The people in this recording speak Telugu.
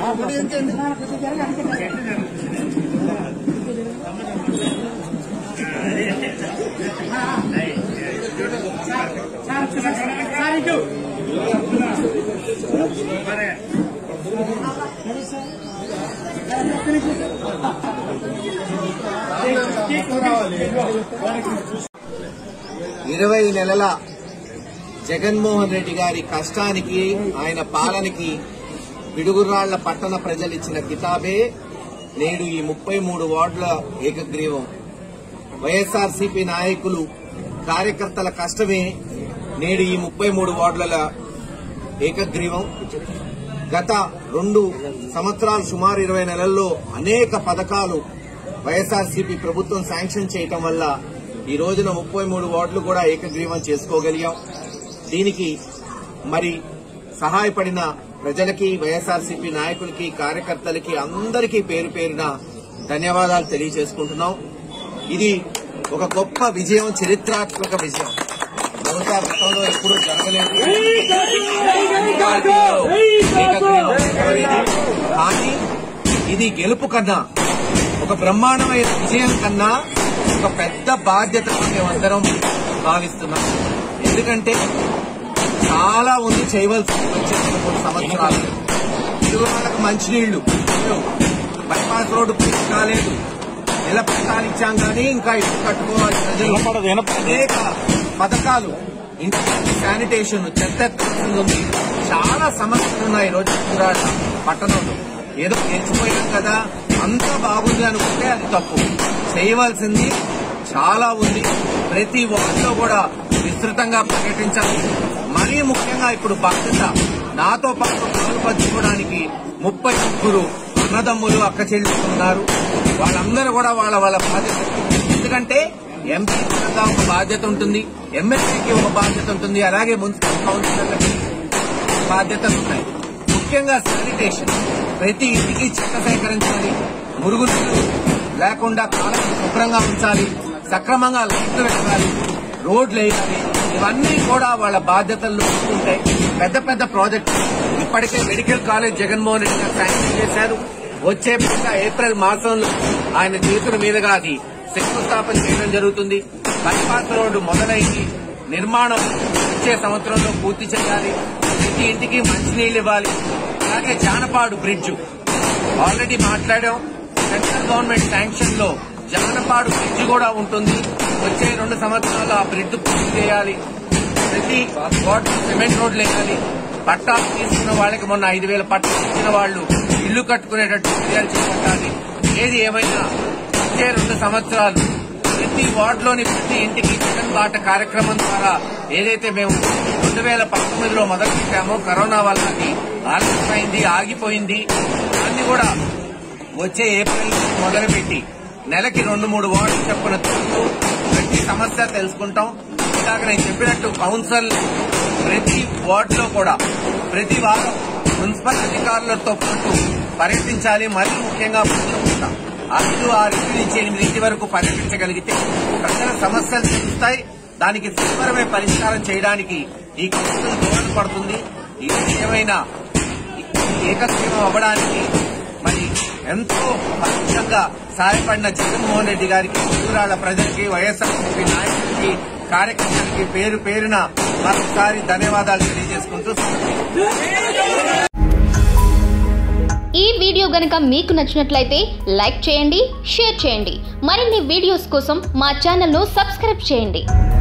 ఇరవై నెలల జగన్మోహన్ రెడ్డి గారి కష్టానికి ఆయన పాలనకి పిడుగురాళ్ల పట్టణ ప్రజలిచ్చిన కితాబే నేడు ఈ ముప్పై మూడు వార్డుల ఏకగ్రీవం వైఎస్ఆర్సీపీ నాయకులు కార్యకర్తల కష్టమే నేడు ఈ ముప్పై మూడు వార్డుల ఏకగ్రీవం గత రెండు సంవత్సరాలు సుమారు ఇరవై నెలల్లో అనేక పథకాలు వైఎస్ఆర్సీపీ ప్రభుత్వం శాంక్షన్ చేయటం వల్ల ఈ రోజున ముప్పై మూడు వార్డులు కూడా ఏకగ్రీవం చేసుకోగలిగాం దీనికి మరి సహాయపడిన ప్రజలకి వైఎస్ఆర్సీపీ నాయకులకి కార్యకర్తలకి అందరికీ పేరు పేరున ధన్యవాదాలు తెలియజేసుకుంటున్నాం ఇది ఒక గొప్ప విజయం చరిత్రాత్మక విజయం బహుశా గతంలో ఎప్పుడూ జరగలేదు ఏకగ్రీవం అనేది. కానీ ఇది గెలుపు కన్నా ఒక బ్రహ్మాండమైన విజయం కన్నా ఒక పెద్ద బాధ్యత మేమందరం భావిస్తున్నాం ఎందుకంటే చాలా ఉంది చేయవలసి వచ్చే మూడు సంవత్సరాలు తెలుగు వాళ్ళకి మంచినీళ్లు బైపాస్ రోడ్డు పూర్తి కాలేదు నెల పథకాలు ఇచ్చాం కానీ ఇంకా ఇల్లు కట్టుకోవాలి ప్రజలు అనేక పథకాలు ఇంటి శానిటేషన్ చెత్త ఎత్తవలసింది ఉంది చాలా సమస్యలు ఉన్నాయి ఈ రోజు కురాడ పట్టణంలో ఏదో తెచ్చిపోయాం కదా అంతా బాగుంది అనుకుంటే అది తప్పు చేయవలసింది చాలా ఉంది ప్రతి వార్డులో కూడా విస్తృతంగా పర్యటించాలి మరీ ముఖ్యంగా ఇప్పుడు బాధ్యత నాతో పాటు పాలు పంచుకోవడానికి ముప్పై ముగ్గురు అన్నదమ్ములు అక్క చెల్లెలు ఉన్నారు వాళ్ళందరూ కూడా వాళ్ళ వాళ్ళ బాధ్యత ఎందుకంటే ఎంపీ పరంగా ఒక బాధ్యత ఉంటుంది ఎమ్మెల్యేకి ఒక బాధ్యత ఉంటుంది అలాగే మున్సిపల్ కౌన్సిలర్లకి బాధ్యతలు ఉన్నాయి ముఖ్యంగా శానిటేషన్ ప్రతి ఇంటికి చెత్త సేకరించాలి మురుగులు లేకుండా కాలం శుభ్రంగా ఉంచాలి సక్రమంగా లైట్లు పెట్టాలి రోడ్లు వేయాలి ఇవన్నీ కూడా వాళ్ళ బాధ్యతల్లో ఉంటాయి పెద్ద పెద్ద ప్రాజెక్టులు ఇప్పటికే మెడికల్ కాలేజ్ జగన్మోహన్ రెడ్డి గారు శాంక్షన్ చేశారు వచ్చే పంట ఏప్రిల్ మాసంలో ఆయన చేతుల మీదుగా అది శంకుస్థాపన చేయడం జరుగుతుంది బైపాస్ రోడ్డు మొదలైంది నిర్మాణం వచ్చే సంవత్సరంలో పూర్తి చేయాలి ప్రతి ఇంటికి మంచినీళ్ళు ఇవ్వాలి అలాగే జానపాడు బ్రిడ్జ్ ఆల్రెడీ మాట్లాడాం సెంట్రల్ గవర్నమెంట్ శాంక్షన్ లో జానపాడు బ్రిడ్జ్ కూడా ఉంటుంది వచ్చే రెండు సంవత్సరాలు ఆ బ్రిడ్జ్ పూర్తి చేయాలి ప్రతి వాటర్ సిమెంట్ రోడ్లు వేయాలి పట్టాలు తీసుకున్న వాళ్ళకి మొన్న ఐదు వేల పట్టాలు ఇచ్చిన వాళ్ళు ఇల్లు కట్టుకునేటట్టు చర్యలు చేపట్టాలి ఏది ఏమైనా వచ్చే రెండు సంవత్సరాలు ప్రతి వార్డులోని ప్రతి ఇంటికి జగన్ బాట కార్యక్రమం ద్వారా ఏదైతే మేము రెండు వేల పంతొమ్మిదిలో మొదలుపెట్టామో కరోనా వల్ల అది ఆలస్యమైంది ఆగిపోయింది దాన్ని కూడా వచ్చే ఏప్రిల్ నుంచి మొదలుపెట్టి నెలకి రెండు మూడు వార్డులు చెప్పున తిరుగుతూ ప్రతి సమస్య తెలుసుకుంటాం ఇలాగ నేను చెప్పినట్టు కౌన్సిల్ ప్రతి వార్డులో కూడా ప్రతి వారం మున్సిపల్ అధికారులతో పాటు పర్యటించాలి మరీ ముఖ్యంగా పొద్దున ఐదు ఆరింటి నుంచి ఎనిమిదింటి వరకు పర్యటించగలిగితే ప్రజల సమస్యలు తెలుస్తాయి దానికి సత్వరమే పరిష్కారం చేయడానికి ఈ కౌన్సిల్ దోహదపడుతుంది ఇది ఏమైనా ఏకగ్రీవం అవ్వడానికి మరి ఎంతో పరోక్షంగా సహాయపడిన జగన్మోహన్ రెడ్డి గారికి ఊరాళ్ల ప్రజలకి వైఎస్ఆర్సీపీ నాయకులకి కార్యకర్తలకి పేరు పేరున మరొకసారి ధన్యవాదాలు తెలియజేసుకుంటూ ఈ వీడియో గనుక మీకు నచ్చినట్లయితే లైక్ చేయండి షేర్ చేయండి మరిన్ని వీడియోస్ కోసం మా ఛానల్ను సబ్స్క్రైబ్ చేయండి